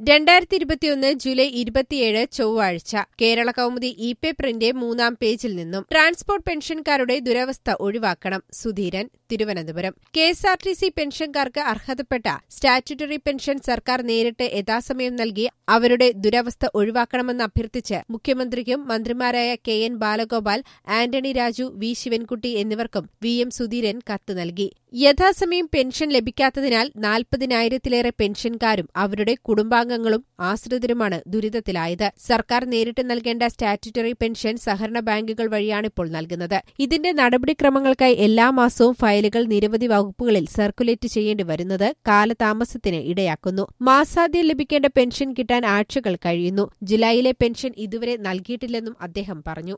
രണ്ടായിരത്തി ഇരുപത്തിയൊന്ന് ജൂലൈ ഇരുപത്തിയേഴ് ചൊവ്വാഴ്ച കേരള കൗമുദി ഇ പേപ്പറിന്റെ മൂന്നാം പേജിൽ നിന്നും ട്രാൻസ്പോർട്ട് പെൻഷൻകാരുടെ ദുരവസ്ഥ ഒഴിവാക്കണം Sudheeran Thiruvananthapuram K S R T C പെൻഷൻകാർക്ക് അർഹതപ്പെട്ട സ്റ്റാറ്റ്യൂട്ടറി പെൻഷൻ സർക്കാർ നേരിട്ട് യഥാസമയം നൽകി അവരുടെ ദുരവസ്ഥ ഒഴിവാക്കണമെന്ന് അഭ്യർത്ഥിച്ച് മുഖ്യമന്ത്രിക്കും മന്ത്രിമാരായ K N Balagopal Antony Raju V Sivankutty എന്നിവർക്കും വി എം സുധീരൻ കത്ത് നൽകി യഥാസമയം പെൻഷൻ ലഭിക്കാത്തതിനാൽ നാൽപ്പതിനായിരത്തിലേറെ പെൻഷൻകാരും അവരുടെ കുടുംബാംഗങ്ങളും ആശ്രിതരുമാണ് ദുരിതത്തിലായത് സർക്കാർ നേരിട്ട് നൽകേണ്ട സ്റ്റാറ്റ്യൂട്ടറി പെൻഷൻ സഹകരണ ബാങ്കുകൾ വഴിയാണിപ്പോൾ നൽകുന്നത് ഇതിന്റെ നടപടിക്രമങ്ങൾക്കായി എല്ലാ മാസവും ഫയലുകൾ നിരവധി വകുപ്പുകളിൽ സർക്കുലേറ്റ് ചെയ്യേണ്ടി വരുന്നത് കാലതാമസത്തിന് ഇടയാക്കുന്നു മാസാദ്യം ലഭിക്കേണ്ട പെൻഷൻ കിട്ടാൻ ആഴ്ചകൾ കഴിയുന്നു ജൂലൈയിലെ പെൻഷൻ ഇതുവരെ നൽകിയിട്ടില്ലെന്നും അദ്ദേഹം പറഞ്ഞു